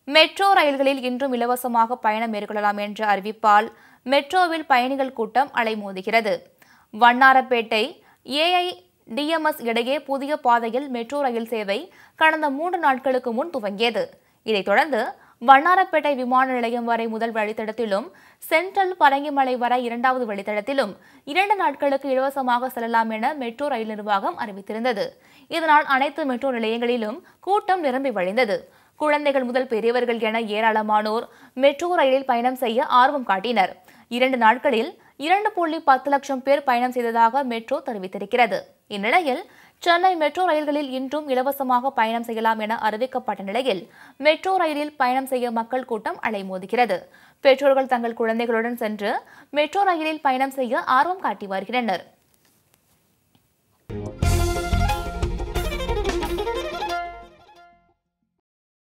metro ரயில்களில் இன்றும் இலவசமாக பயணம் மேற்கொள்ளலாம் என்ற அறிவிப்பால் மெட்ரோவில் பயணிகள் கூட்டம் அலைமோதுகிறது வண்ணாரப்பேட்டை ஏஐ டிஎம்எஸ் இடையே புதிய பாதையில் மெட்ரோ ரயில் சேவை கடந்த மூன்று நாட்களுக்கு முன் துவங்கியது இதைத் தொடர்ந்து வண்ணாரப்பேட்டை விமான நிலையம் வரை முதல் வழித்தடத்திலும் சென்ட்ரல் பரங்கிமலை வரை இரண்டாவது வழித்தடத்திலும் இரண்டு நாட்களுக்கு இலவசமாக செல்லலாம் என மெட்ரோ ரயில் நிர்வாகம் அறிவித்திருந்தது இதனால் அனைத்து மெட்ரோ நிலையங்களிலும் கூட்டம் நிரம்பி வழிந்தது குழந்தைகள் முதல் பெரியவர்கள் என ஏராளமானோர் மெட்ரோ ரயிலில் பயணம் செய்ய ஆர்வம் காட்டினர் இரண்டு நாட்களில் இரண்டு புள்ளி பத்து லட்சம் பேர் பயணம் செய்ததாக மெட்ரோ தெரிவித்திருக்கிறது இந்நிலையில் சென்னை மெட்ரோ ரயில்களில் இன்றும் இலவசமாக பயணம் செய்யலாம் என அறிவிக்கப்பட்ட நிலையில் மெட்ரோ ரயிலில் பயணம் செய்ய மக்கள் கூட்டம் அலைமோதுகிறது பெற்றோர்கள் தங்கள் குழந்தைகளுடன் சென்று மெட்ரோ ரயிலில் பயணம் செய்ய ஆர்வம் காட்டி வருகின்றனர்